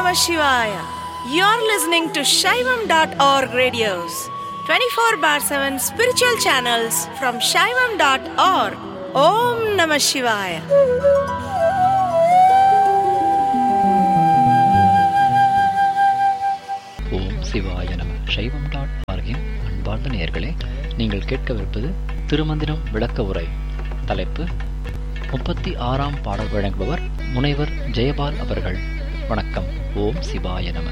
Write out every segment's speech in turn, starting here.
Namah Shivaya. You're listening to Shaivam.org radios, 24 bar 7 spiritual channels from Shaivam.org. Om Namah Shivaya. ஓம் சிவாய நம சைவம் dot ஆர்கின் அன்பார்ந்த நேயர்களே நீங்கள் கேட்கவிருப்பது திருமந்திரம் விளக்க உரை தலைப்பு முப்பத்தி ஆறாம் பாடல் வழங்குபவர் முனைவர் ஜெயபால் அவர்கள் வணக்கம் ஓம் சிவாய நம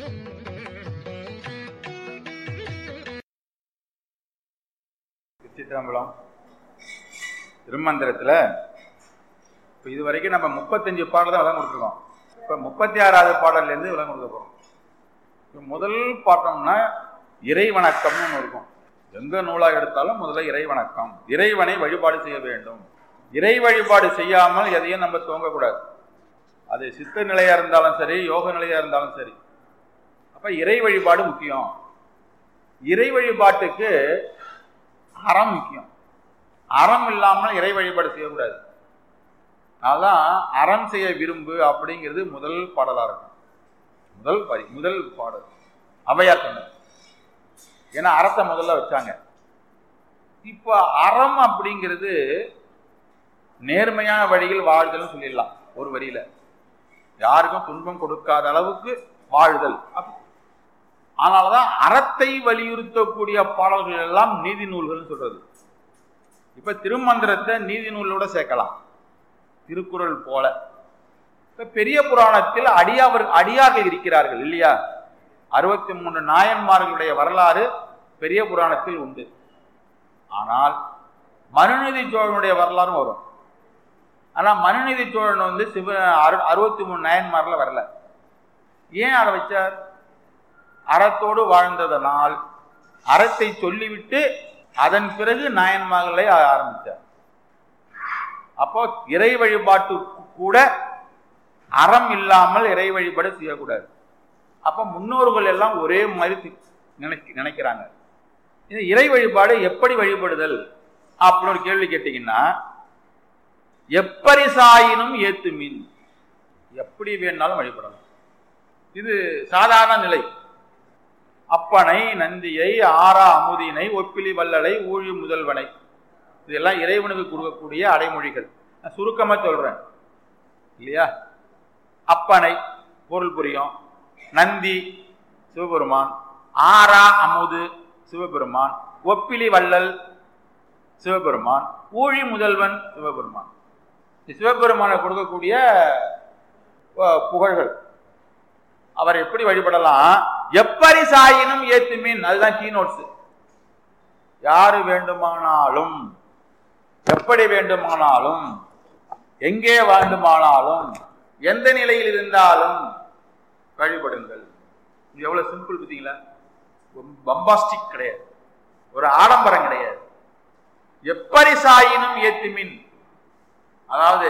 சித்திரம்பலம் திருமந்திரத்துல இப்போ இது வரைக்கும் நம்ம முப்பத்தஞ்சு பாடல் தான் விளங்க கொடுத்துருக்கோம் இப்போ முப்பத்தி ஆறாவது பாடல்லேருந்து விளங்க கொடுக்க போகிறோம் இப்போ முதல் பாட்டம்னா இறை வணக்கம்னு ஒன்று இருக்கும் எந்த நூலாக எடுத்தாலும் முதல்ல இறை வணக்கம் இறைவனை வழிபாடு செய்ய வேண்டும் இறை வழிபாடு செய்யாமல் எதையும் நம்ம துவங்கக்கூடாது அது சித்த நிலையாக இருந்தாலும் சரி யோக நிலையாக இருந்தாலும் சரி அப்போ இறை வழிபாடு முக்கியம் இறை வழிபாட்டுக்கு அறம் முக்கியம் அறம் இல்லாமல் இறை வழிபாடு செய்யக்கூடாது அதான் அறம் செய்ய விரும்பு அப்படிங்கிறது முதல் பாடலாக இருக்கும் முதல் வரி முதல் பாடல் அவையார் சொன்னது ஏன்னா அறத்தை முதல்ல வச்சாங்க இப்போ அறம் அப்படிங்கிறது நேர்மையான வழியில் வாழ்தல்னு சொல்லிடலாம் ஒரு வரியில யாருக்கும் துன்பம் கொடுக்காத அளவுக்கு வாழ்தல் அப்ப அதனாலதான் அறத்தை வலியுறுத்தக்கூடிய பாடல்கள் எல்லாம் நீதி நூல்கள்னு சொல்றது இப்ப திருமந்திரத்தை நீதி நூலோட சேர்க்கலாம் திருக்குறள் போல இப்ப பெரிய புராணத்தில் அடியாவர் அடியார்கள் இருக்கிறார்கள் இல்லையா அறுபத்தி மூணு நாயன்மார்களுடைய வரலாறு பெரிய புராணத்தில் உண்டு ஆனால் மனுநீதி சோழனுடைய வரலாறும் வரும் ஆனா மனுநீதி சோழன் வந்து சிவ அறுபத்தி மூணு நாயன்மார்ல வரல ஏன் அதை வச்சார் அறத்தோடு வாழ்ந்ததனால் அறத்தை சொல்லிவிட்டு அதன் பிறகு நாயன்மகளை ஆரம்பித்தார் அப்போ இறை வழிபாட்டு கூட அறம் இல்லாமல் இறை வழிபாடு செய்யக்கூடாது அப்போ முன்னோர்கள் எல்லாம் ஒரே மாதிரி நினைக்க நினைக்கிறாங்க இது இறை வழிபாடு எப்படி வழிபடுதல் அப்படின்னு ஒரு கேள்வி கேட்டீங்கன்னா எப்பரிசாயினும் ஏத்து மீன் எப்படி வேணாலும் வழிபடலாம் இது சாதாரண நிலை அப்பனை நந்தியை ஆறா அமுதினை ஒப்பிலி வல்லலை ஊழி முதல்வனை இதெல்லாம் இறைவனுக்கு கொடுக்கக்கூடிய அடைமொழிகள் நான் சுருக்கமாக சொல்றேன் இல்லையா அப்பனை பொருள் புரியும் நந்தி சிவபெருமான் ஆறா அமுது சிவபெருமான் ஒப்பிலி வள்ளல் சிவபெருமான் ஊழி முதல்வன் சிவபெருமான் சிவபெருமானை கொடுக்கக்கூடிய புகழ்கள் அவர் எப்படி வழிபடலாம் எப்படி சாயினும் ஏத்துமீன் அதுதான் கீ நோட்ஸ் யாரு வேண்டுமானாலும் எப்படி வேண்டுமானாலும் எங்கே வேண்டுமானாலும் எந்த நிலையில் இருந்தாலும் வழிபடுங்கள் இது எவ்வளவு சிம்பிள் பார்த்தீங்களா பம்பாஸ்டிக் கிடையாது ஒரு ஆடம்பரம் கிடையாது எப்படி சாயினும் ஏத்துமின் அதாவது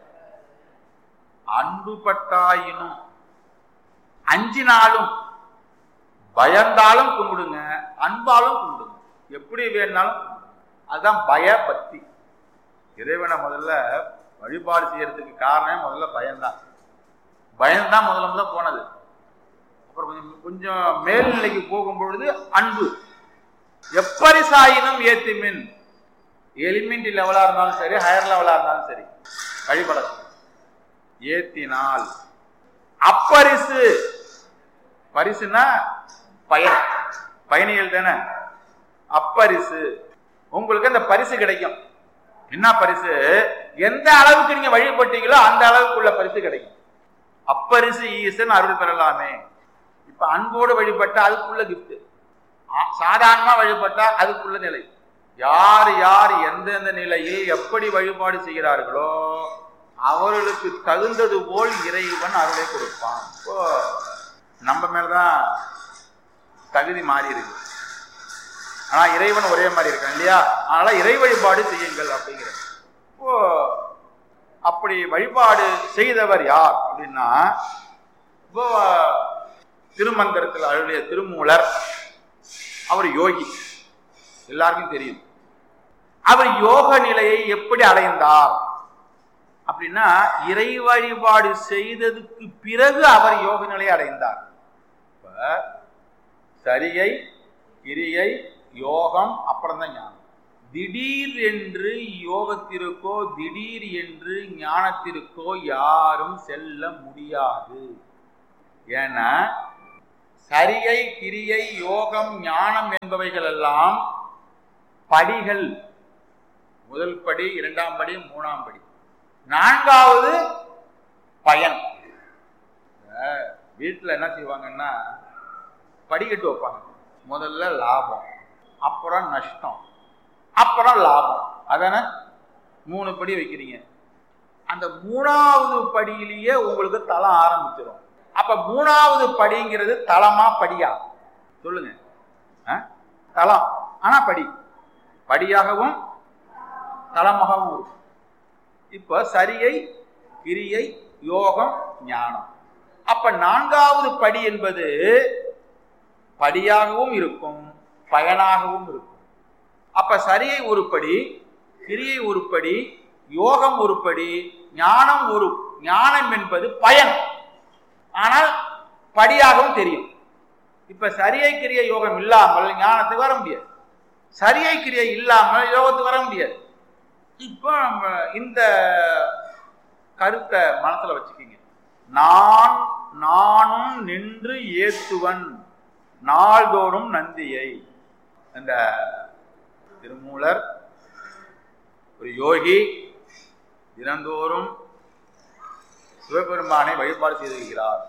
அன்பு பட்டாயினும் அஞ்சினாலும் பயந்தாலும் கும்பிடுங்க அன்பாலும் கும்பிடுங்க எப்படி வேணாலும் அதுதான் பய பக்தி இறைவனை முதல்ல வழிபாடு செய்யறதுக்கு காரணம் முதல்ல பயம்தான் பயம்தான் முதல்ல முதல்ல போனது அப்புறம் கொஞ்சம் கொஞ்சம் மேல்நிலைக்கு போகும் பொழுது அன்பு எப்படி சாயினும் ஏத்திமின் எலிமெண்ட் லெவலா இருந்தாலும் சரி ஹையர் லெவலா இருந்தாலும் சரி வழிபடலாம் ஏத்தினால் அப்பரிசு பரிசுனா பயன் பயணிகள் தானே அப்பரிசு உங்களுக்கு அந்த பரிசு கிடைக்கும் என்ன பரிசு எந்த அளவுக்கு நீங்க வழிபட்டீங்களோ அந்த அளவுக்குள்ள பரிசு கிடைக்கும் அப்பரிசு ஈசன் அருள் பெறலாமே இப்ப அன்போடு வழிபட்டா அதுக்குள்ள கிஃப்ட் சாதாரணமா வழிபட்டா அதுக்குள்ள நிலை யார் யார் எந்தெந்த நிலையில் எப்படி வழிபாடு செய்கிறார்களோ அவர்களுக்கு தகுந்தது போல் இறைவன் அருளை கொடுப்பான் இப்போ நம்ம மேலதான் தகுதி மாறி இருக்கு ஆனா இறைவன் ஒரே மாதிரி இருக்கான் இல்லையா அதனால இறை வழிபாடு செய்யுங்கள் அப்படிங்கிற இப்போ அப்படி வழிபாடு செய்தவர் யார் அப்படின்னா இப்போ திருமந்திரத்தில் அருளிய திருமூலர் அவர் யோகி எல்லாருக்கும் தெரியும் அவர் யோக நிலையை எப்படி அடைந்தார் அப்படின்னா இறை வழிபாடு செய்ததுக்கு பிறகு அவர் யோக நிலை அடைந்தார் இப்ப சரியை கிரியை யோகம் அப்புறம் தான் ஞானம் திடீர் என்று யோகத்திற்கோ திடீர் என்று ஞானத்திற்கோ யாரும் செல்ல முடியாது ஏன்னா சரியை கிரியை யோகம் ஞானம் என்பவைகள் எல்லாம் படிகள் முதல் படி இரண்டாம் படி மூணாம் படி நான்காவது பயன் வீட்டில் என்ன செய்வாங்கன்னா படிக்கட்டு வைப்பாங்க முதல்ல லாபம் அப்புறம் நஷ்டம் அப்புறம் லாபம் அதானே மூணு படி வைக்கிறீங்க அந்த மூணாவது படியிலேயே உங்களுக்கு தளம் ஆரம்பிச்சிடும் அப்ப மூணாவது படிங்கிறது தளமா படியா சொல்லுங்க ஆ? தளம் ஆனா படி படியாகவும் தளமாகவும் இருக்கும் இப்ப சரியை கிரியை யோகம் ஞானம் அப்ப நான்காவது படி என்பது படியாகவும் இருக்கும் பயனாகவும் இருக்கும் அப்ப சரியை ஒரு படி கிரியை ஒரு படி யோகம் ஒரு படி ஞானம் ஒரு ஞானம் என்பது பயன் ஆனால் படியாகவும் தெரியும் இப்ப சரியை கிரியை யோகம் இல்லாமல் ஞானத்துக்கு வர முடியாது சரியை கிரியை இல்லாமல் யோகத்துக்கு வர முடியாது இப்போ நம்ம இந்த கருத்தை மனசுல வச்சுக்கிங்க நான் நானும் நின்று ஏத்துவன் நாள்தோறும் நந்தியை அந்த திருமூலர் ஒரு யோகி தினந்தோறும் சிவபெருமானை வழிபாடு செய்திருக்கிறார்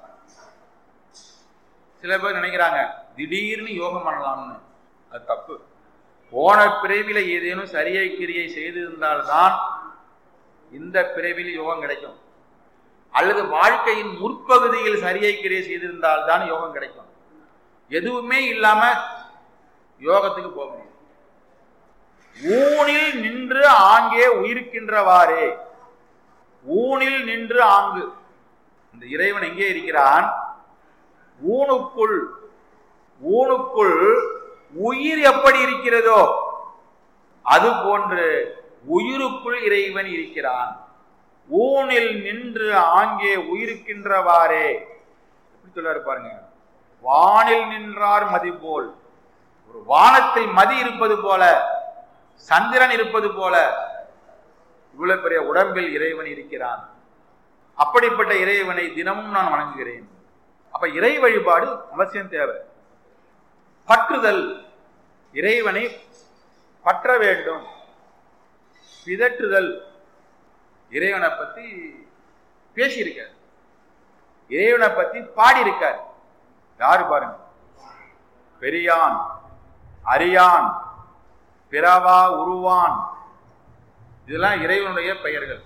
சில பேர் நினைக்கிறாங்க திடீர்னு யோகம் பண்ணலாம்னு அது தப்பு போன பிறவில ஏதேனும் சரியை கிரியை செய்திருந்தால்தான் இந்த பிறவியில் யோகம் கிடைக்கும் அல்லது வாழ்க்கையின் முற்பகுதியில் சரியை கிரியை செய்திருந்தால்தான் யோகம் கிடைக்கும் எதுவுமே இல்லாம யோகத்துக்கு போக முடியும் ஊனில் நின்று ஆங்கே உயிர்க்கின்றவாறே ஊனில் நின்று ஆங்கு இந்த இறைவன் எங்கே இருக்கிறான் ஊனுக்குள் ஊனுக்குள் உயிர் எப்படி இருக்கிறதோ அது போன்று உயிருக்குள் இறைவன் இருக்கிறான் ஊனில் நின்று ஆங்கே உயிருக்கின்றவாறே எப்படி சொல்றாரு பாருங்க வானில் நின்றார் மதி போல் ஒரு வானத்தில் மதி இருப்பது போல சந்திரன் இருப்பது போல இவ்வளவு பெரிய உடம்பில் இறைவன் இருக்கிறான் அப்படிப்பட்ட இறைவனை தினமும் நான் வணங்குகிறேன் அப்ப இறை வழிபாடு அவசியம் தேவை பற்றுதல் இறைவனை பற்ற வேண்டும் பிதற்றுதல் இறைவனை பத்தி பேசியிருக்கார் இறைவனை பத்தி பாடியிருக்கார் யாரு பாருங்க பெரியான் அரியான் பிறவா உருவான் இதெல்லாம் இறைவனுடைய பெயர்கள்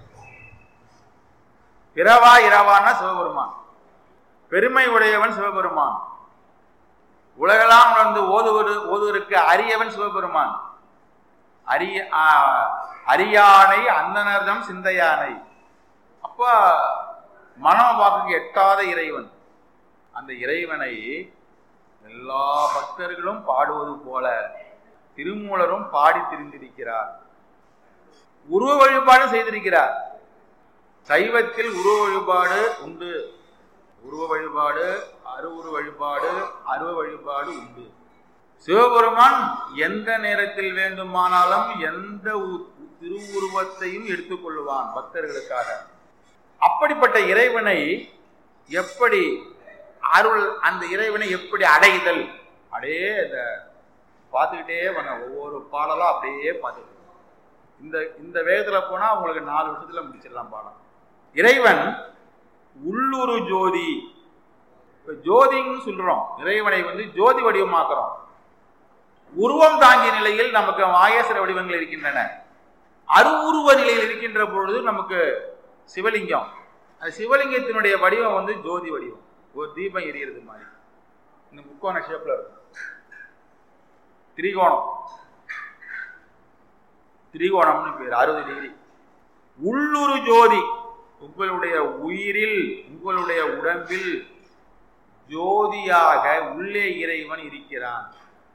பிறவா இரவான்னா சிவபெருமான் பெருமை உடையவன் சிவபெருமான் உலகெல்லாம் உணர்ந்து ஓதுவது ஓதுவதற்கு அரியவன் சிவபெருமான் அரிய ஆ, அரியானை அந்தனர்தம் சிந்தையானை அப்ப மனோபாக்கு எட்டாத இறைவன் அந்த இறைவனை எல்லா பக்தர்களும் பாடுவது போல திருமூலரும் பாடி திரிந்திருக்கிறார் உருவ வழிபாடு செய்திருக்கிறார் சைவத்தில் உருவ வழிபாடு உண்டு உருவ வழிபாடு அருவுரு வழிபாடு அருவ வழிபாடு உண்டு சிவபெருமான் எந்த நேரத்தில் வேண்டுமானாலும் எந்த உ- திருவுருவத்தையும் எடுத்துக்கொள்வான் பக்தர்களுக்காக அப்படிப்பட்ட இறைவனை எப்படி அருள் அந்த இறைவனை எப்படி அடைதல் அப்படியே இந்த பார்த்துக்கிட்டே வாங்க ஒவ்வொரு பாடலும் அப்படியே பார்த்துட்டு இருக்கணும். இந்த இந்த வேகத்துல போனா உங்களுக்கு நாலு வருஷத்துல முடிச்சிடலாம் பாடம் இறைவன் உள்ளுரு ஜோதி இப்ப ஜோதின்னு சொல்றோம் இறைவனை வந்து ஜோதி வடிவமாக்குறோம் உருவம் தாங்கிய நிலையில் நமக்கு மாயேஸ்வர வடிவங்கள் இருக்கின்றன அருவுருவ நிலையில் இருக்கின்ற பொழுது நமக்கு சிவலிங்கம் அந்த சிவலிங்கத்தினுடைய வடிவம் வந்து ஜோதி வடிவம் ஒரு தீபம் எரியறது மாதிரி இந்த முக்கோண ஷேப்ல இருக்கும் திரிகோணம் திரிகோணம்னு பேர் அறுபது டிகிரி உள்ளுரு ஜோதி உங்களுடைய உயிரில் உங்களுடைய உடம்பில் ஜோதியாக உள்ளே இறைவன் இருக்கிறான்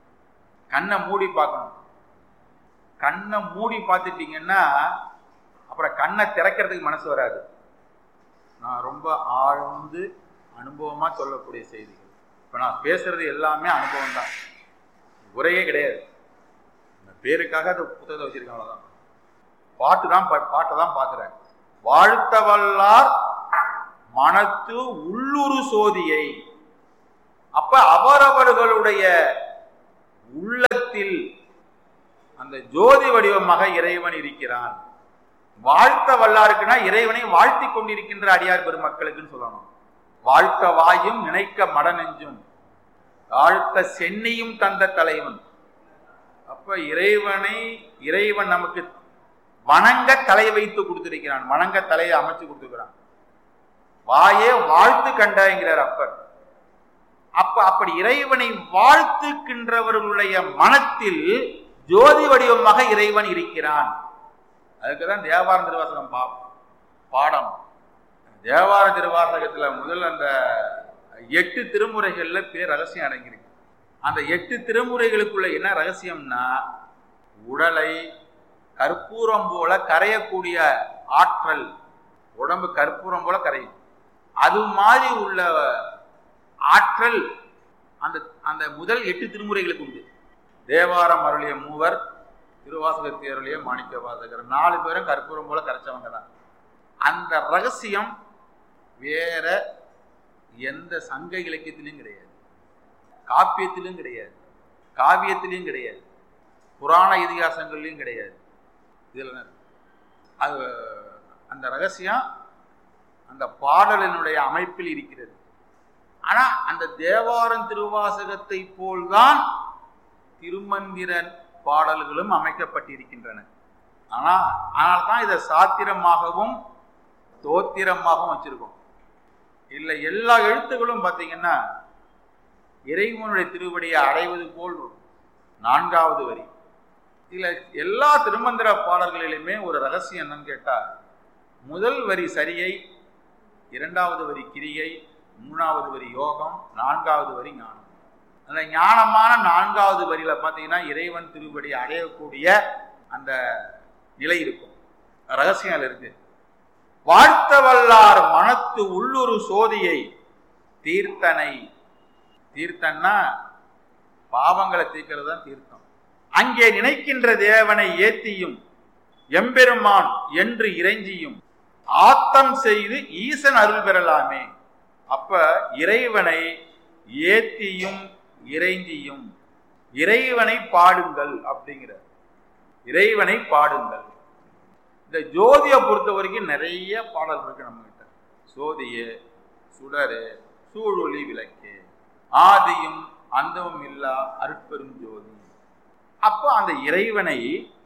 கண்ணை மூடி பார்க்கணும் கண்ணை மூடி பார்த்துட்டீங்கன்னா அப்புறம் கண்ணை திறக்கிறதுக்கு மனசு வராது நான் ரொம்ப ஆழ்ந்து அனுபவமா சொல்லக்கூடிய செய்திகள் இப்ப நான் பேசுறது எல்லாமே அனுபவம் தான் உரையே கிடையாது இந்த பேருக்காக அந்த புத்தகத்தை வச்சிருக்கேன் அவ்வளவுதான் பாட்டு தான் பாட்டை தான் பார்க்கிறேன் வாழ்த்த வல்லார் மனத்து உள்ளுரு சோதியை அப்ப அவரவர்களுடைய உள்ளத்தில் அந்த ஜோதி வடிவமாக இறைவன் இருக்கிறான் வாழ்த்த வல்லாருக்குன்னா இறைவனை வாழ்த்தி கொண்டிருக்கின்ற அடியார் பெருமக்களுக்குன்னு சொல்லணும் வாழ்த்த வாயும் நினைக்க மடநெஞ்சும் வாழ்த்த சென்னியும் தந்த தலைவன் அப்ப இறைவனை இறைவன் நமக்கு வணங்க தலை வைத்து கொடுத்திருக்கிறான் வணங்க தலையை அமைச்சு கொடுத்துருக்கிறான் வாயே வாழ்த்து கண்டாங்கிறார் அப்பர் அப்ப அப்படி இறைவனை வாழ்த்துக்கின்றவர்களுடைய மனத்தில் ஜோதி வடிவமாக இறைவன் இருக்கிறான் அதுக்குதான் தேவார திருவாசகம் பா பாடம் தேவார திருவாசகத்துல முதல் அந்த எட்டு திருமுறைகள்ல பேர் ரகசியம் அடங்கியிருக்கு அந்த எட்டு திருமுறைகளுக்குள்ள என்ன ரகசியம்னா உடலை கற்பூரம் போல கரையக்கூடிய ஆற்றல் உடம்பு கற்பூரம் போல கரையும் அது மாதிரி உள்ள ஆற்றல் அந்த அந்த முதல் எட்டு திருமுறைகளுக்கு உண்டு தேவாரம் அருளிய மூவர் திருவாசகத்தை அருளிய மாணிக்க வாசகர் நாலு பேரும் கற்பூரம் போல கரைச்சவங்க தான் அந்த ரகசியம் வேற எந்த சங்க இலக்கியத்திலையும் கிடையாது காப்பியத்திலும் கிடையாது காவியத்திலையும் கிடையாது புராண இதிகாசங்கள்லையும் கிடையாது இதில் அது அந்த ரகசியம் அந்த பாடலினுடைய அமைப்பில் இருக்கிறது ஆனா அந்த தேவாரம் திருவாசகத்தை போல்தான் திருமந்திரன் பாடல்களும் அமைக்கப்பட்டிருக்கின்றன ஆனா ஆனால் தான் இதை சாத்திரமாகவும் தோத்திரமாகவும் வச்சிருக்கோம் இல்லை எல்லா எழுத்துக்களும் பார்த்தீங்கன்னா இறைவனுடைய திருவடியை அடைவது போல் நான்காவது வரி இதுல எல்லா திருமந்திர பாடல்களிலுமே ஒரு ரகசியம் என்னன்னு கேட்டா முதல் வரி சரியை இரண்டாவது வரி கிரியை மூணாவது வரி யோகம் நான்காவது வரி ஞானம் அந்த ஞானமான நான்காவது வரியில பார்த்தீங்கன்னா இறைவன் திருவடி அடையக்கூடிய அந்த நிலை இருக்கும் ரகசியம் அதுல இருக்கு வாழ்த்த வல்லார் மனத்து உள்ளுரு சோதியை தீர்த்தனை தீர்த்தன்னா பாவங்களை தீர்க்கிறது தான் தீர்த்தம் அங்கே நினைக்கின்ற தேவனை ஏத்தியும் எம்பெருமான் என்று இறைஞ்சியும் ஆத்தம் செய்து ஈசன் அருள் பெறலாமே அப்ப இறைவனை ஏத்தியும் இறைஞ்சியும் இறைவனை பாடுங்கள் அப்படிங்கிற இறைவனை பாடுங்கள் இந்த ஜோதியை பொறுத்த வரைக்கும் நிறைய பாடல் இருக்கு நம்ம கிட்ட சோதியே சுடரு சூழொளி விளக்கு ஆதியும் அந்தமும் இல்லா அருட்பெரும் ஜோதி அப்போ அந்த இறைவனை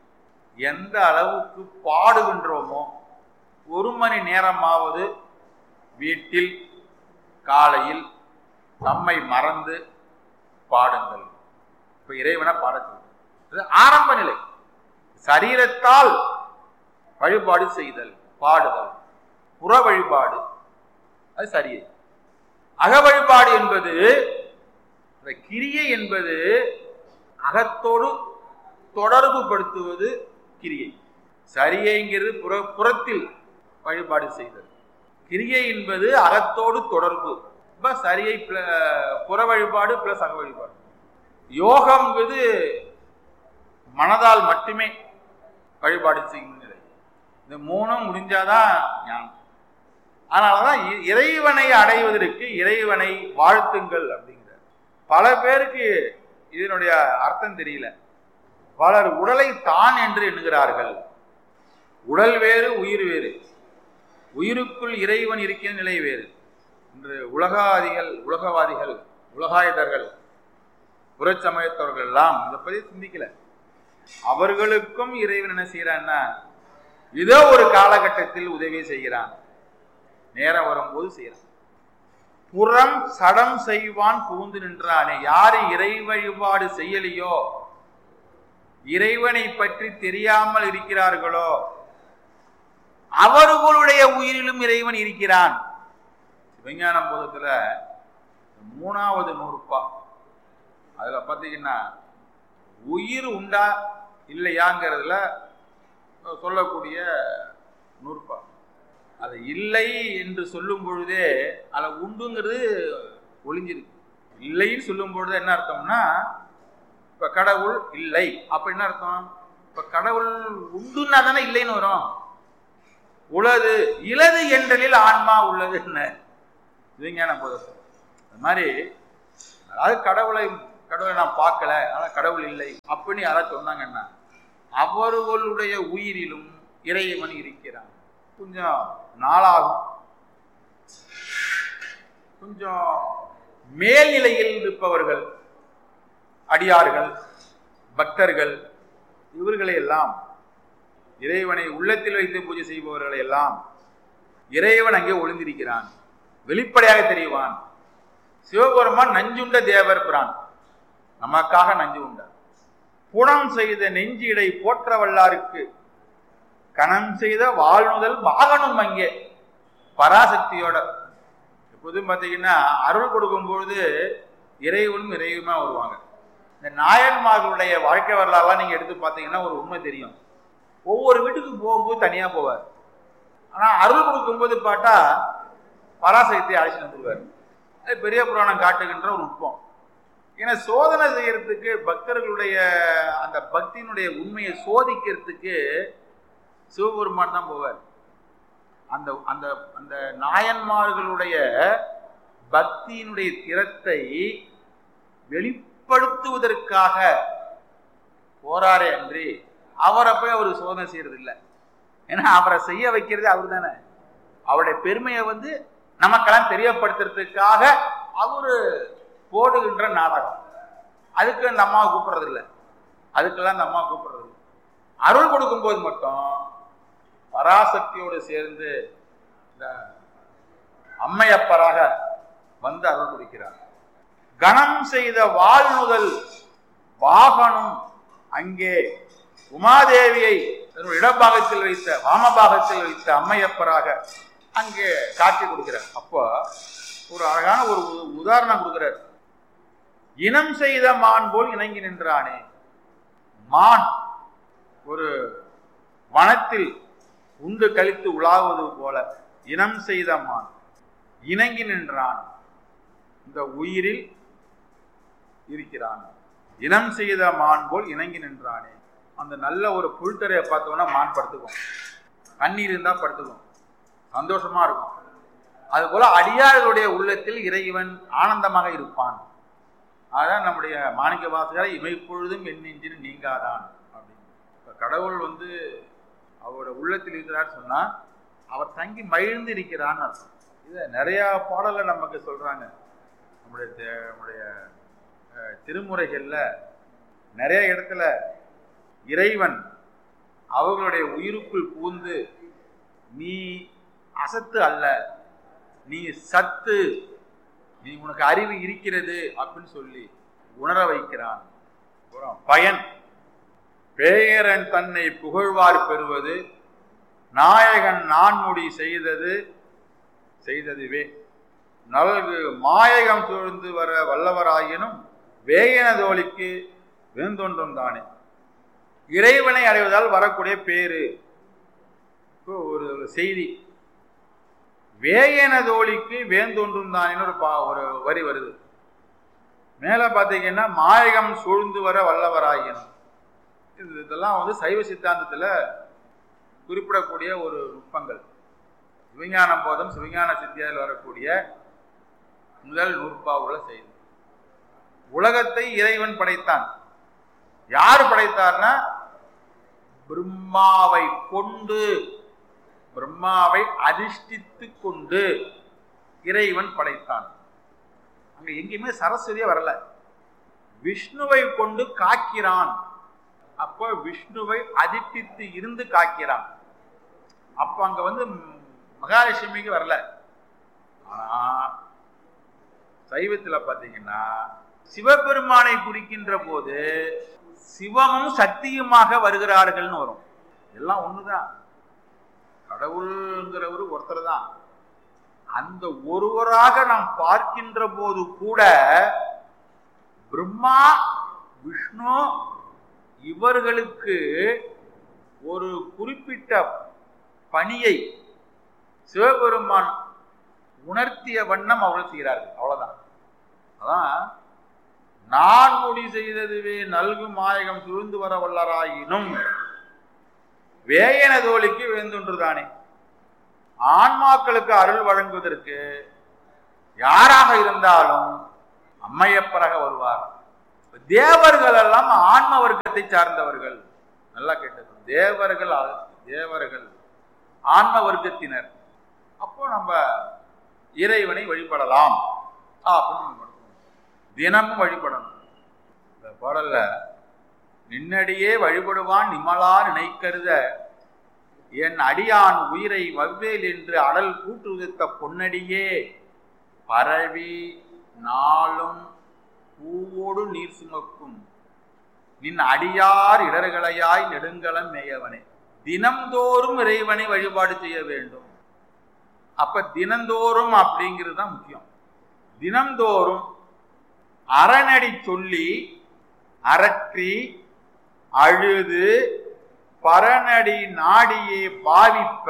எந்த அளவுக்கு பாடுகின்றோமோ ஒரு மணி நேரமாவது வீட்டில் காலையில் நம்மை மறந்து பாடுங்கள் இப்ப இறைவனை பாட சொல்றது ஆரம்ப நிலை சரீரத்தால் வழிபாடு செய்தல் பாடுதல் புற வழிபாடு அது சரியை அக வழிபாடு என்பது இந்த கிரியை என்பது அகத்தோடு தொடர்பு படுத்துவது கிரியை சரியைங்கிறது புற புறத்தில் வழிபாடு செய்தல் கிரியை என்பது அகத்தோடு தொடர்பு இப்ப சரியை புற வழிபாடு பிளஸ் அக வழிபாடு யோகம்ங்கிறது மனதால் மட்டுமே வழிபாடு செய்யும் நிலை இந்த மூணும் முடிஞ்சாதான் ஞானம் அதனாலதான் இறைவனை அடைவதற்கு இறைவனை வாழ்த்துங்கள் அப்படிங்கிறார் பல பேருக்கு இதனுடைய அர்த்தம் தெரியல பலர் உடலை தான் என்று எண்ணுகிறார்கள் உடல் வேறு உயிர் வேறு உயிருக்குள் இறைவன் இருக்கிற நிலை வேறு இன்று உலகாதிகள் உலகவாதிகள் உலகாயுதர்கள் புறச்சமயத்தவர்கள் எல்லாம் இதை பத்தி சிந்திக்கல அவர்களுக்கும் இறைவன் என்ன செய்யறான்னா ஏதோ ஒரு காலகட்டத்தில் உதவி செய்கிறான் நேரம் வரும்போது செய்யறான் புறம் சடம் செய்வான் புகுந்து நின்றானே யாரு இறை வழிபாடு செய்யலையோ இறைவனை பற்றி தெரியாமல் இருக்கிறார்களோ அவர்களுடைய உயிரிலும் இறைவன் இருக்கிறான் விஞ்ஞானம் போதத்துல மூணாவது நூறுப்பா அதுல பாத்தீங்கன்னா உயிர் உண்டா இல்லையாங்கிறதுல சொல்லக்கூடிய நூற்பா அது இல்லை என்று சொல்லும் பொழுதே அதில் உண்டுங்கிறது ஒளிஞ்சிருக்கு இல்லைன்னு சொல்லும் பொழுது என்ன அர்த்தம்னா இப்ப கடவுள் இல்லை அப்ப என்ன அர்த்தம் இப்ப கடவுள் உண்டுன்னா தானே இல்லைன்னு வரும் உளது இலது என்றலில் ஆன்மா உள்ளது என்ன விஞ்ஞான போதம் அது மாதிரி அதாவது கடவுளை கடவுளை நான் பார்க்கல ஆனா கடவுள் இல்லை அப்படின்னு யாராவது சொன்னாங்கன்னா அவர்களுடைய உயிரிலும் இறைவன் இருக்கிறான் கொஞ்சம் நாளாகும் கொஞ்சம் மேல்நிலையில் இருப்பவர்கள் அடியார்கள் பக்தர்கள் இவர்களை எல்லாம் இறைவனை உள்ளத்தில் வைத்து பூஜை செய்பவர்களை எல்லாம் இறைவன் அங்கே ஒளிந்திருக்கிறான் வெளிப்படையாக தெரிவான் சிவபெருமான் நஞ்சுண்ட தேவர் பிரான் நமக்காக நஞ்சு உண்டார் புணம் செய்த நெஞ்சிடை போற்ற வல்லாருக்கு கணம் செய்த வாழ்நுதல் வாகனம் அங்கே பராசக்தியோட எப்போதும் பார்த்தீங்கன்னா அருள் கொடுக்கும்பொழுது இறைவனும் இறைவனுமா வருவாங்க இந்த நாயன்மார்களுடைய வாழ்க்கை வரலாறுலாம் நீங்க எடுத்து பார்த்தீங்கன்னா ஒரு உண்மை தெரியும் ஒவ்வொரு வீட்டுக்கு போகும்போது தனியா போவார் ஆனா அருள் கொடுக்கும்போது பார்த்தா பராசக்தியை அழைச்சிட்டு வந்துருவார் அது பெரிய புராணம் காட்டுகின்ற ஒரு நுட்பம் ஏன்னா சோதனை செய்யறதுக்கு பக்தர்களுடைய அந்த பக்தியினுடைய உண்மையை சோதிக்கிறதுக்கு சிவபெருமான் தான் போவார் அந்த அந்த அந்த நாயன்மார்களுடைய பக்தியினுடைய திறத்தை வெளிப்படுத்துவதற்காக போறாரே அன்றி அவரை போய் அவர் சோதனை செய்யறது இல்லை ஏன்னா அவரை செய்ய வைக்கிறது அவர் தானே அவருடைய பெருமையை வந்து நமக்கெல்லாம் தெரியப்படுத்துறதுக்காக அவரு போடுகின்ற நாடகம் அதுக்கு அந்த அம்மாவை கூப்பிடுறது இல்லை அதுக்கெல்லாம் அந்த அம்மா கூப்பிடுறது இல்லை அருள் கொடுக்கும்போது மட்டும் பராசக்தியோடு சேர்ந்து இந்த அம்மையப்பராக வந்து அருள் கொடுக்கிறார் கணம் செய்த வாழ்நுதல் வாகனம் அங்கே உமாதேவியை தன்னுடைய இடபாகத்தில் வைத்த வாமபாகத்தில் வைத்த அம்மையப்பராக அங்கே காட்சி கொடுக்கிறார் அப்போ ஒரு அழகான ஒரு உ- உதாரணம் கொடுக்கிறார் இனம் செய்த மான் போல் இணங்கி நின்றானே மான் ஒரு வனத்தில் உண்டு கழித்து உலாவது போல இனம் செய்த மான் இணங்கி நின்றான் இந்த உயிரில் இருக்கிறான் இனம் செய்த மான் போல் இணங்கி நின்றானே அந்த நல்ல ஒரு புல்தரையை பார்த்தோம்னா மான் படுத்துக்கும் கண்ணீர் இருந்தா படுத்துக்கும் சந்தோஷமா இருக்கும் அது போல அடியார்களுடைய உள்ளத்தில் இறைவன் ஆனந்தமாக இருப்பான் அதான் நம்முடைய மாணிக்க வாசகரை இமைப்பொழுதும் என் நெஞ்சில் நீங்காதான் அப்படின்னு இப்ப கடவுள் வந்து அவரோட உள்ளத்தில் இருக்கிறார் சொன்னா அவர் தங்கி மகிழ்ந்து இருக்கிறான்னு அர்த்தம் இதை நிறைய பாடல்கள் நமக்கு சொல்றாங்க நம்முடைய தே- நம்முடைய அஹ், திருமுறைகள்ல நிறைய இடத்துல இறைவன் அவர்களுடைய உயிருக்குள் பூந்து நீ அசத்து அல்ல நீ சத்து நீ உனக்கு அறிவு இருக்கிறது அப்படின்னு சொல்லி உணர வைக்கிறான் அப்புறம் பயன் பேயரன் தன்னை புகழ்வார் பெறுவது நாயகன் நான்முடி செய்தது செய்ததுவே நல்கு மாயகம் சூழ்ந்து வர வல்லவராயினும் வேயன தோழிக்கு வேந்தொன்றும் தானே இறைவனை அடைவதால் வரக்கூடிய பேரு இப்போ ஒரு ஒரு செய்தி வேயன தோழிக்கு வேந்தொன்றும் தானேன்னு ஒரு பா ஒரு வரி வருது மேலே பார்த்தீங்கன்னா மாயகம் சூழ்ந்து வர வல்லவராயினும் இது இதெல்லாம் வந்து சைவ சித்தாந்தத்தில் குறிப்பிடக்கூடிய ஒரு நுட்பங்கள் சிவஞான போதம் சிவஞான சித்தியாவில் வரக்கூடிய முதல் நூற்பாவுள்ள செய்தி உலகத்தை இறைவன் படைத்தான் யார் படைத்தார்னா பிரம்மாவை கொண்டு பிரம்மாவை அதிஷ்டித்து கொண்டு இறைவன் படைத்தான் அங்க எங்கேயுமே சரஸ்வதியே வரல விஷ்ணுவை கொண்டு காக்கிறான் அப்போ விஷ்ணுவை அதிஷ்டித்து இருந்து காக்கிறான் அப்ப அங்க வந்து ம், மகாலட்சுமிக்கு வரல ஆனா சைவத்துல பாத்தீங்கன்னா சிவபெருமானை குறிக்கின்ற போது சிவமும் சக்தியுமாக வருகிறார்கள்னு வரும் எல்லாம் ஒண்ணுதான் கடவுள்ங்கிறவர் ஒருத்தர் தான் அந்த ஒருவராக நாம் பார்க்கின்ற போது கூட பிரம்மா விஷ்ணு இவர்களுக்கு ஒரு குறிப்பிட்ட பணியை சிவபெருமான் உணர்த்திய வண்ணம் அவர்கள் செய்கிறார்கள் அவ்வளவுதான் அதான் நான் முடி செய்ததுவே நல்கு மாயகம் சுழ்ந்து வர வல்லராயினும் வேயன தோழிக்கு வேந்துன்றுதானே ஆன்மாக்களுக்கு அருள் வழங்குவதற்கு யாராக இருந்தாலும் அம்மையப்பராக வருவார் தேவர்கள் எல்லாம் ஆன்ம வர்க்கத்தை சார்ந்தவர்கள் நல்லா கேட்டது தேவர்கள் ஆ- தேவர்கள் ஆன்ம வர்க்கத்தினர் அப்போ நம்ம இறைவனை வழிபடலாம் அப்படின்னு நம்ம படுத்தணும். தினமும் வழிபடணும் இந்த பாடல்ல நின்னடியே வழிபடுவான் நிமலா நினைக்கருத என் அடியான் உயிரை வவ்வேல் என்று அடல் கூட்டுவித்த பொன்னடியே பரவி நாளும் பூவோடு நீர் சுமக்கும் நின் அடியார் இடர்களையாய் நெடுங்கலம் மேயவனே தினம்தோறும் இறைவனை வழிபாடு செய்ய வேண்டும் அப்ப தினந்தோறும் அப்படிங்கிறது தான் முக்கியம் தினம்தோறும் அறநடி சொல்லி அரற்றி அழுது பரநடி நாடியே பாவிப்ப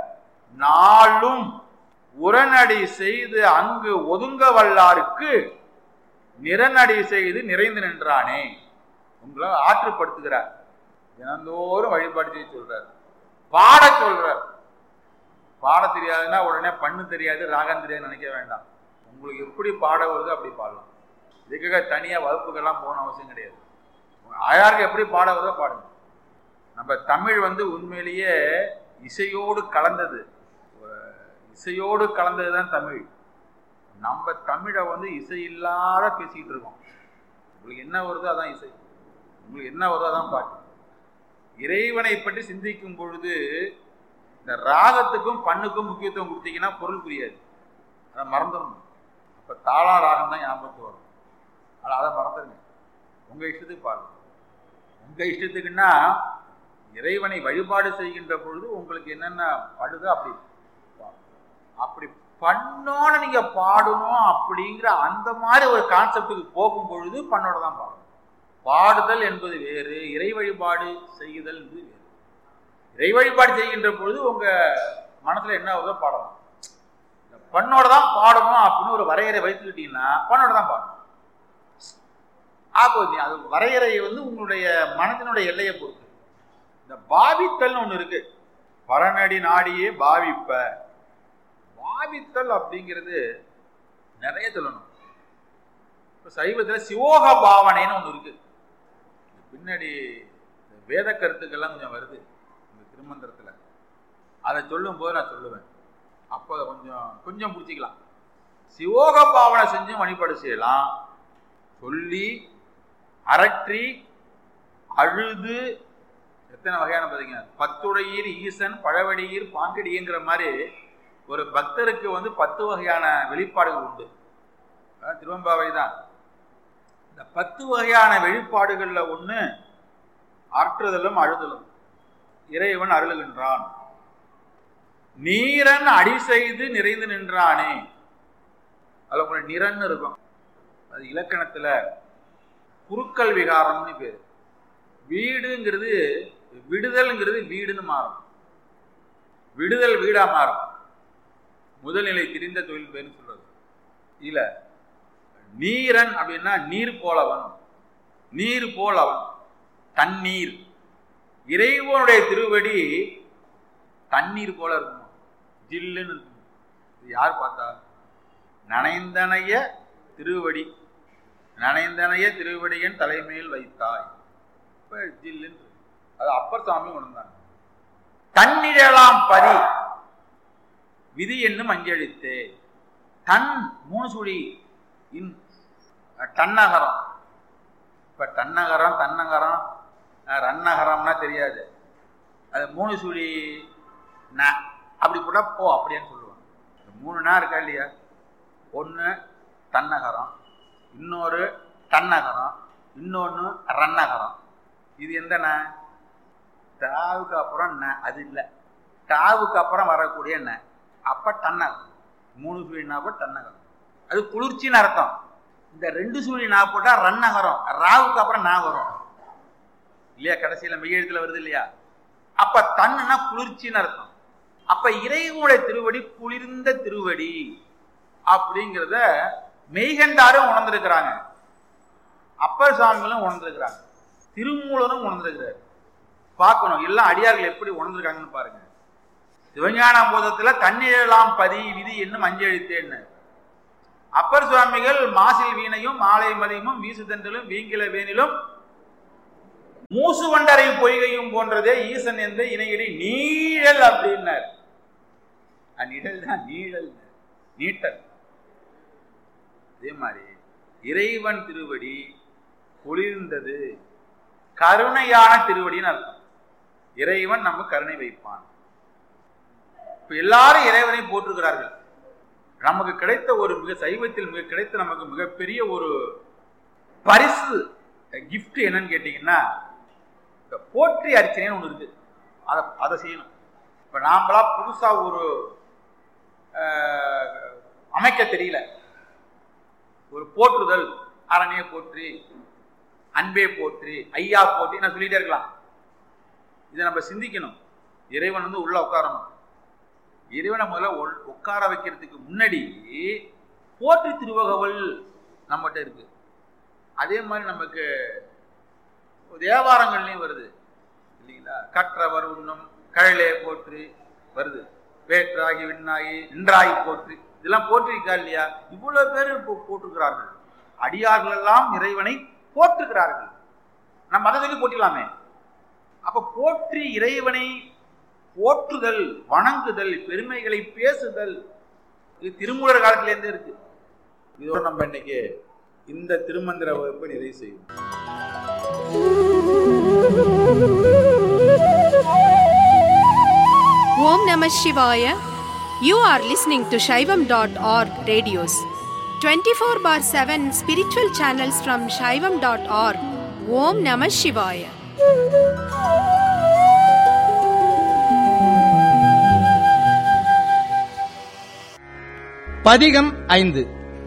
நாளும் உரநடி செய்து அங்கு ஒதுங்க வல்லாருக்கு நிறநடி செய்து நிறைந்து நின்றானே உங்களை ஆற்றுப்படுத்துகிறார் தினந்தோறும் வழிபாடு செய்ய சொல்றார் பாட சொல்றார் பாட தெரியாதுன்னா உடனே பண்ணு தெரியாது ராகம் தெரியாது நினைக்க வேண்டாம் உங்களுக்கு எப்படி பாட வருதோ அப்படி பாடலாம் இதுக்காக தனியா வகுப்புக்கெல்லாம் போகணும் அவசியம் கிடையாது ஆயாருக்கு எப்படி பாட வருதோ பாடுங்க நம்ம தமிழ் வந்து உண்மையிலேயே இசையோடு கலந்தது ஒரு இசையோடு கலந்தது தான் தமிழ் நம்ம தமிழை வந்து இசை இல்லாத பேசிக்கிட்டு இருக்கோம் உங்களுக்கு என்ன வருதோ அதான் இசை உங்களுக்கு என்ன வருதோ அதான் பாட்டு இறைவனை பற்றி சிந்திக்கும் பொழுது இந்த ராகத்துக்கும் பண்ணுக்கும் முக்கியத்துவம் கொடுத்தீங்கன்னா பொருள் புரியாது அதை மறந்துடணும் அப்போ தாளா ராகம் தான் ஞாபகத்துக்கு வரும் ஆனால் அதை மறந்துடுங்க உங்கள் இஷ்டத்துக்கு பாருங்க உங்கள் இஷ்டத்துக்குன்னா இறைவனை வழிபாடு செய்கின்ற பொழுது உங்களுக்கு என்னென்ன படுதோ அப்படி பாருங்க. அப்படி பண்ணோன்னு நீங்க பாடணும் அப்படிங்கிற அந்த மாதிரி ஒரு கான்செப்டுக்கு போகும் பொழுது பண்ணோட தான் பாடணும் பாடுதல் என்பது வேறு இறை வழிபாடு செய்யுதல் என்பது வேறு இறை வழிபாடு செய்கின்ற பொழுது உங்க மனசுல என்ன வருதோ பாடலாம் இந்த பண்ணோட தான் பாடணும் அப்படின்னு ஒரு வரையறை வைத்துக்கிட்டீங்கன்னா பண்ணோட தான் பாடணும் ஆப்போ நீ அது வரையறை வந்து உங்களுடைய மனதினுடைய எல்லையை பொறுத்து இந்த பாவித்தல்னு ஒண்ணு இருக்கு பரநடி நாடியே பாவிப்ப பாவித்தல் அப்படிங்கிறது நிறைய சொல்லணும் இப்போ சைவத்தில் சிவோக பாவனைன்னு ஒன்று இருக்கு இது பின்னாடி இந்த வேத கருத்துக்கள்லாம் கொஞ்சம் வருது இந்த திருமந்திரத்தில் அதை சொல்லும்போது நான் சொல்லுவேன் அப்போ அதை கொஞ்சம் கொஞ்சம் பிடிச்சிக்கலாம் சிவோக பாவனை செஞ்சு வழிபாடு செய்யலாம் சொல்லி அரற்றி அழுது எத்தனை வகையான பார்த்தீங்க பத்துடையீர் ஈசன் பழவடியீர் பாங்கடிங்கிற மாதிரி ஒரு பக்தருக்கு வந்து பத்து வகையான வெளிப்பாடுகள் உண்டு அதான் திருவம்பாவை தான் இந்த பத்து வகையான வெளிப்பாடுகள்ல ஒண்ணு ஆற்றுதலும் அழுதலும் இறைவன் அருளுகின்றான் நீரன் அடி செய்து நிறைந்து நின்றானே அதுல உங்களுக்கு நிறன்னு இருக்கும் அது இலக்கணத்துல குறுக்கல் விகாரம்னு பேரு வீடுங்கிறது விடுதல்ங்கிறது வீடுன்னு மாறும் விடுதல் வீடா மாறும் முதல்நிலை திரிந்த தொழில் பேர்னு சொல்றது இல்ல நீரன் அப்படின்னா நீர் போலவன் நீர் போல் அவன் தண்ணீர் இறைவனுடைய திருவடி தண்ணீர் போல இருக்கும் ஜில்லுன்னு இருக்கும் இது யார் பார்த்தா நனைந்தனைய திருவடி நனைந்தனைய திருவடியின் தலைமையில் வைத்தாய் இப்ப ஜில்லுன்னு இருக்கு. அது அப்பர் சாமி உணர்ந்தாங்க தன்னிழலாம் பரி விதி என்னும் அஞ்செழுத்து தன் மூணு சுழி இன் தன்னகரம் இப்ப தன்னகரம் தன்னகரம் அஹ், ரன்னகரம்னா தெரியாது அது மூணு சுழி ந அப்படி கூட போ அப்படின்னு சொல்லுவாங்க இந்த மூணு நா இருக்கா இல்லையா ஒன்று தன்னகரம் இன்னொரு தன்னகரம் இன்னொன்று ரன்னகரம் இது எந்த ந தாவுக்கு அப்புறம் ந அது இல்லை டாவுக்கு அப்புறம் வரக்கூடிய ந அப்ப டன்னகம் மூணு சுழி நா போட்டு டன்னகம் அது குளிர்ச்சின்னு அர்த்தம் இந்த ரெண்டு சுழி நா போட்டா ரன்னகரம் ராவுக்கு அப்புறம் நா வரும் இல்லையா கடைசியில மெய்யெழுத்துல வருது இல்லையா அப்ப தன்னுனா குளிர்ச்சின்னு அர்த்தம் அப்ப இறைவனுடைய திருவடி குளிர்ந்த திருவடி அப்படிங்கிறத மெய்கண்டாரும் உணர்ந்திருக்கிறாங்க அப்பர் சுவாமிகளும் உணர்ந்திருக்கிறாங்க திருமூலரும் உணர்ந்திருக்கிறார் பார்க்கணும் எல்லாம் அடியார்கள் எப்படி உணர்ந்திருக்காங்கன்னு பாருங்க சிவஞான போதத்துல தண்ணீரெல்லாம் பதி விதி என்னும் அஞ்செழுத்தேன்னு அப்பர் சுவாமிகள் மாசில் வீணையும் மாலை மதியமும் வீசுதண்டலும் வீங்கில வேனிலும் மூசு வண்டரை பொய்கையும் போன்றதே ஈசன் எந்த இணையடி நீழல் அப்படின்னார் அஹ் நிழல் தான் நீழல் நீட்டல் அதே மாதிரி இறைவன் திருவடி குளிர்ந்தது கருணையான திருவடின்னு அர்த்தம் இறைவன் நம்ம கருணை வைப்பான் இப்ப எல்லாரும் இறைவனை போற்றுகிறார்கள் நமக்கு கிடைத்த ஒரு மிக சைவத்தில் மிக கிடைத்த நமக்கு மிகப்பெரிய ஒரு பரிசு கிஃப்ட் என்னன்னு கேட்டீங்கன்னா இந்த போற்றி அர்ச்சனைன்னு ஒன்று இருக்கு அதை அதை செய்யணும் இப்போ நாமளா புதுசா ஒரு அஹ், அமைக்க தெரியல ஒரு போற்றுதல் அரணியை போற்றி அன்பே போற்றி ஐயா போற்றி நான் சொல்லிட்டே இருக்கலாம் இதை நம்ம சிந்திக்கணும் இறைவன் வந்து உள்ள உட்காரணும் இறைவனை முதல்ல உள்- உட்கார வைக்கிறதுக்கு முன்னாடி போற்றி திருவகவல் நம்மகிட்ட இருக்கு அதே மாதிரி நமக்கு தேவாரங்கள்லையும் வருது இல்லைங்களா கற்றவர் உண்ணும் கழலே போற்றி வருது வேற்றாகி விண்ணாகி நின்றாகி போற்றி இதெல்லாம் போற்றிருக்கா இல்லையா இவ்வளவு பேர் இப்போ போற்றுகிறார்கள் அடியார்கள் எல்லாம் இறைவனை போற்றுகிறார்கள் நம்ம அதை சொல்லி போற்றிடலாமே அப்ப போற்றி இறைவனை போற்றுதல் வணங்குதல் பெருமைகளை பேசுதல் இது திருமூலர் காலத்திலேருந்தே இருக்கு இதோட நம்ம இன்னைக்கு இந்த திருமந்திர வகுப்பை நிறைவு செய்வோம் Om Namah Shivaya. You are listening to Shaivam.org radios. 24 bar 7 spiritual channels from Shaivam.org. Om Namah Shivaya. பதிகம் ஐந்து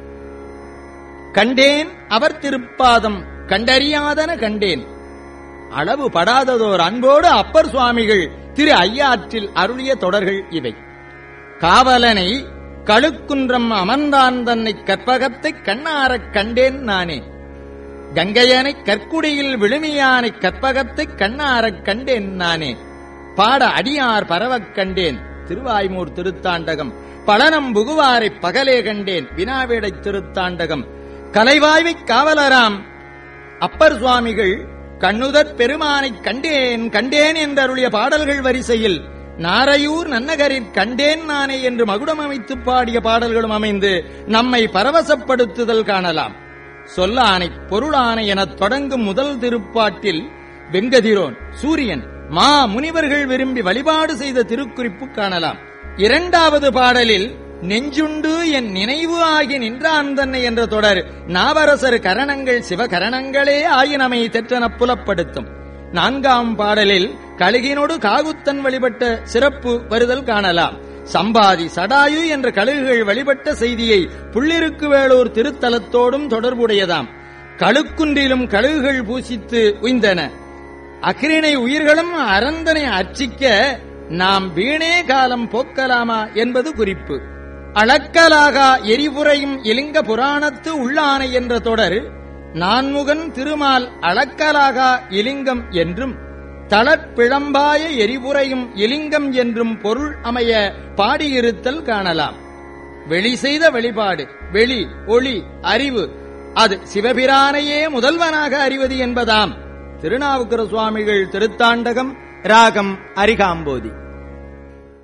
கண்டேன் அவர் திருப்பாதம் கண்டறியாதன கண்டேன் அளவு படாததோர் அன்போடு அப்பர் சுவாமிகள் திரு ஐயாற்றில் அருளிய தொடர்கள் இவை காவலனை கழுக்குன்றம் அமர்ந்தான் தன்னை கற்பகத்தைக் கண்ணாரக் கண்டேன் நானே கங்கையனை கற்குடியில் விழுமியானை கற்பகத்தைக் கண்ணாரக் கண்டேன் நானே பாட அடியார் பரவக் கண்டேன் திருவாய்மூர் திருத்தாண்டகம் பழனம் புகுவாரைப் பகலே கண்டேன் வினாவிடைத் திருத்தாண்டகம் கலைவாய்வைக் காவலராம் அப்பர் சுவாமிகள் கண்ணுதற் பெருமானைக் கண்டேன் கண்டேன் என்றருளிய பாடல்கள் வரிசையில் நாரையூர் நன்னகரில் கண்டேன் நானே என்று மகுடம் அமைத்து பாடிய பாடல்களும் அமைந்து நம்மை பரவசப்படுத்துதல் காணலாம் சொல்லானை பொருளானை எனத் தொடங்கும் முதல் திருப்பாட்டில் வெங்கதிரோன் சூரியன் மா முனிவர்கள் விரும்பி வழிபாடு செய்த திருக்குறிப்பு காணலாம் இரண்டாவது பாடலில் நெஞ்சுண்டு என் நினைவு ஆகி நின்றான் தன்னை என்ற தொடர் நாவரசர் கரணங்கள் சிவகரணங்களே ஆயினமை தெற்றெனப் புலப்படுத்தும் நான்காம் பாடலில் கழுகினோடு காகுத்தன் வழிபட்ட சிறப்பு வருதல் காணலாம் சம்பாதி சடாயு என்ற கழுகுகள் வழிபட்ட செய்தியை புள்ளிருக்கு வேளூர் திருத்தலத்தோடும் தொடர்புடையதாம் கழுக்குன்றிலும் கழுகுகள் பூசித்து உய்ந்தன அக்கிரிணை உயிர்களும் அரந்தனை அர்ச்சிக்க நாம் வீணே காலம் போக்கலாமா என்பது குறிப்பு அளக்கலாகா எரிபுரையும் இலிங்க புராணத்து உள்ளானை என்ற தொடர் நான்முகன் திருமால் அளக்கலாகா இலிங்கம் என்றும் தளப்பிழம்பாய எரிபுரையும் இலிங்கம் என்றும் பொருள் அமைய பாடியிருத்தல் காணலாம் வெளி செய்த வெளிப்பாடு வெளி ஒளி அறிவு அது சிவபிரானையே முதல்வனாக அறிவது என்பதாம் திருநாவுக்கர சுவாமிகள் திருத்தாண்டகம் ராகம் அரிகாம்போதி